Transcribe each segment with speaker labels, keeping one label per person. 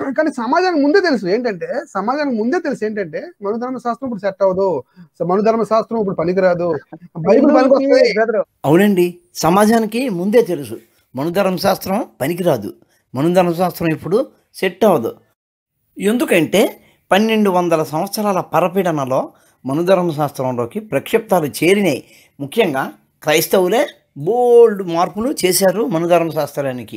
Speaker 1: కానీ సమాజానికి ముందే తెలుసు ఏంటంటే సమాజానికి ముందే తెలుసు ఏంటంటే మనుధర్మ శాస్త్రం ఇప్పుడు సెట్ అవ్వదు మనుధర్మ శాస్త్రం ఇప్పుడు పనికిరాదు బైబిల్ పనికొస్తుంది
Speaker 2: బ్రదర్
Speaker 3: అవునండి సమాజానికి ముందే తెలుసు మనుధర్మ శాస్త్రం పనికిరాదు మనుధర్మ శాస్త్రం ఇప్పుడు సెట్ అవ్వదు ఎందుకంటే పన్నెండు వందల సంవత్సరాల పరపీడనలో మనుధర్మ శాస్త్రంలోకి ప్రక్షిప్తాలు చేరినాయి ముఖ్యంగా క్రైస్తవులే బోల్డ్ మార్పులు చేశారు మనుధర్మ శాస్త్రానికి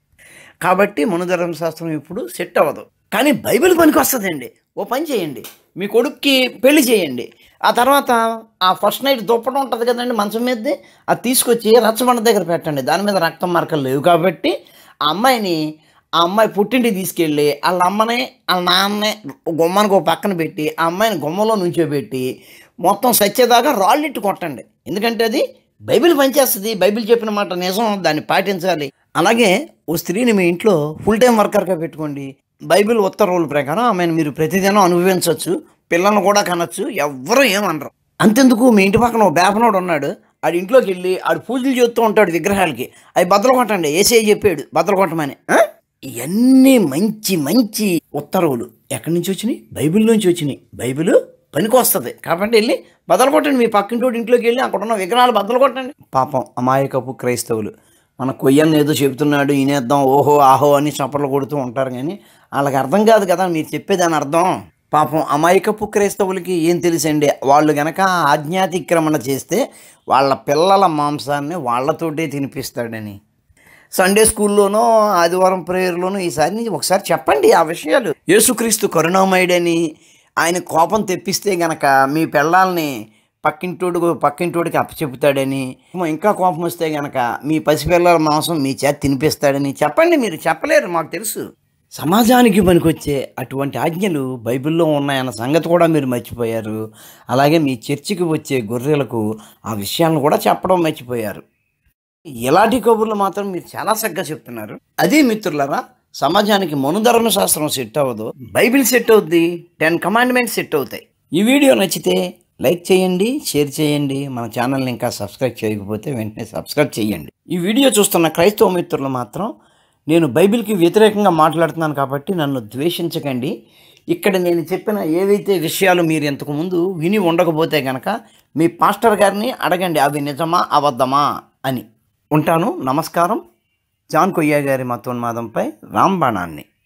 Speaker 3: కాబట్టి మనుధర్మ శాస్త్రం ఇప్పుడు సెట్ అవ్వదు కానీ బైబిల్ పనికి వస్తుందండి ఓ పని చేయండి మీ కొడుక్కి పెళ్లి చేయండి ఆ తర్వాత ఆ ఫస్ట్ నైట్ దుప్పటం ఉంటుంది కదండి మంచం మీదది అది తీసుకొచ్చి రచ్చబండ దగ్గర పెట్టండి దాని మీద రక్తం మార్కలు లేవు కాబట్టి ఆ అమ్మాయిని ఆ అమ్మాయి పుట్టింటికి తీసుకెళ్ళి వాళ్ళ అమ్మని వాళ్ళ నాన్నని గుమ్మానికి ఒక పక్కన పెట్టి ఆ అమ్మాయిని గుమ్మలో నుంచోబెట్టి మొత్తం సచ్చేదాకా రాళ్ళిట్టు కొట్టండి ఎందుకంటే అది బైబిల్ పనిచేస్తుంది బైబిల్ చెప్పిన మాట నిజం దాన్ని పాటించాలి అలాగే ఓ స్త్రీని మీ ఇంట్లో ఫుల్ టైం వర్కర్గా పెట్టుకోండి బైబిల్ ఉత్తర్వుల ప్రకారం ఆమెను మీరు ప్రతిదినం అనుభవించవచ్చు పిల్లల్ని కూడా కనొచ్చు ఎవ్వరూ ఏమనరు అంతెందుకు మీ ఇంటి పక్కన ఓ బేపనోడు ఉన్నాడు ఆడి ఇంట్లోకి వెళ్ళి ఆడు పూజలు చేస్తూ ఉంటాడు విగ్రహాలకి అవి బద్దలు కొట్టండి ఏసే చెప్పాడు బద్దలు కొట్టమని ఆ? ఇవన్నీ మంచి మంచి ఉత్తర్వులు ఎక్కడి నుంచి వచ్చినాయి బైబిల్ నుంచి వచ్చినాయి బైబిల్ పనికి వస్తుంది కాబట్టి వెళ్ళి బద్దలు కొట్టండి మీ పక్కింటోడి ఇంట్లోకి వెళ్ళి అక్కడ ఉన్న విగ్రహాలు బద్దలు కొట్టండి పాపం అమాయకపు క్రైస్తవులు మన కొయ్యని ఏదో చెబుతున్నాడు ఈనేద్దాం ఓహో ఆహో అని చప్పట్లు కొడుతూ ఉంటారు కానీ వాళ్ళకి అర్థం కాదు కదా మీరు చెప్పేదాని అర్థం పాపం అమాయకపు క్రైస్తవులకి ఏం తెలుసండి వాళ్ళు గనక ఆజ్ఞాతిక్రమణ చేస్తే వాళ్ళ పిల్లల మాంసాన్ని వాళ్ళతోటే తినిపిస్తాడని సండే స్కూల్లోనో ఆదివారం ప్రేయర్లోనో ఈసారి నుంచి ఒకసారి చెప్పండి ఆ విషయాలు యేసుక్రీస్తు కరుణామయుడని ఆయన కోపం తెప్పిస్తే గనక మీ పిల్లల్ని పక్కింటోడు పక్కింటోడికి అప్పచెపుతాడని ఇంకా కోపం వస్తే గనక మీ పసిపిల్లల మాంసం మీ చేత తినిపిస్తాడని చెప్పండి మీరు చెప్పలేరు మాకు తెలుసు సమాజానికి పనికొచ్చే అటువంటి ఆజ్ఞలు బైబిల్లో ఉన్నాయన్న సంగతి కూడా మీరు మర్చిపోయారు అలాగే మీ చర్చికి వచ్చే గొర్రెలకు ఆ విషయాలను కూడా చెప్పడం మర్చిపోయారు ఇలాంటి కబుర్లు మాత్రం మీరు చాలా చక్కగా చెప్తున్నారు అదే మిత్రులారా సమాజానికి మనుధర్మ శాస్త్రం సెట్ అవ్వదు బైబిల్ సెట్ అవుద్ది టెన్ కమాండ్మెంట్స్ సెట్ అవుతాయి ఈ వీడియో నచ్చితే లైక్ చేయండి షేర్ చేయండి మన ఛానల్ని ఇంకా సబ్స్క్రైబ్ చేయకపోతే వెంటనే సబ్స్క్రైబ్ చేయండి ఈ వీడియో చూస్తున్న క్రైస్తవ మిత్రులు మాత్రం నేను బైబిల్కి వ్యతిరేకంగా మాట్లాడుతున్నాను కాబట్టి నన్ను ద్వేషించకండి ఇక్కడ నేను చెప్పిన ఏవైతే విషయాలు మీరు ఇంతకుముందు విని ఉండకపోతే గనక మీ పాస్టర్ గారిని అడగండి అవి నిజమా అబద్ధమా అని ఉంటాను నమస్కారం జాన్ కొయ్య గారి మతోన్మాదంపై రాంబాణాన్ని